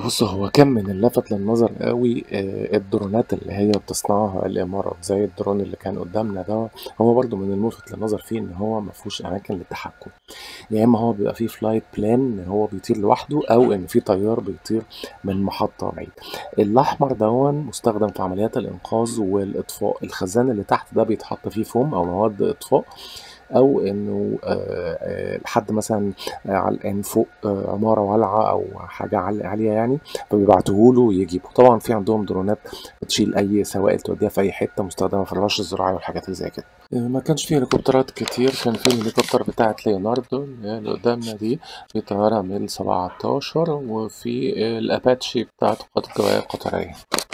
بص هو كان من اللافت للنظر قوي آه، الدرونات اللي هي بتصنعها الإمارات زي الدرون اللي كان قدامنا ده هو برضو من الملفت للنظر فيه إن هو ما فيهوش أماكن للتحكم يا إما هو بيبقى فيه فلايت بلان إن هو بيطير لوحده أو إن في طيار بيطير من محطة بعيد الأحمر دون مستخدم في عمليات الإنقاذ والإطفاء الخزان اللي تحت ده بيتحط فيه فوم أو مواد إطفاء او انه آه، آه، حد مثلا آه، علقان فوق آه، عماره والعه او حاجه عال- عاليه يعني فبيبعتوه له ويجيبه طبعا في عندهم درونات بتشيل اي سوائل توديها في اي حته مستخدمه في الرش الزراعي والحاجات اللي زي كده آه، ما كانش فيه هليكوبترات كتير كان فيه الهليكوبتر بتاعت ليوناردو اللي هي اللي قدامنا دي في طياره ميل 17 وفي آه، الاباتشي بتاعت القوات الجويه القطريه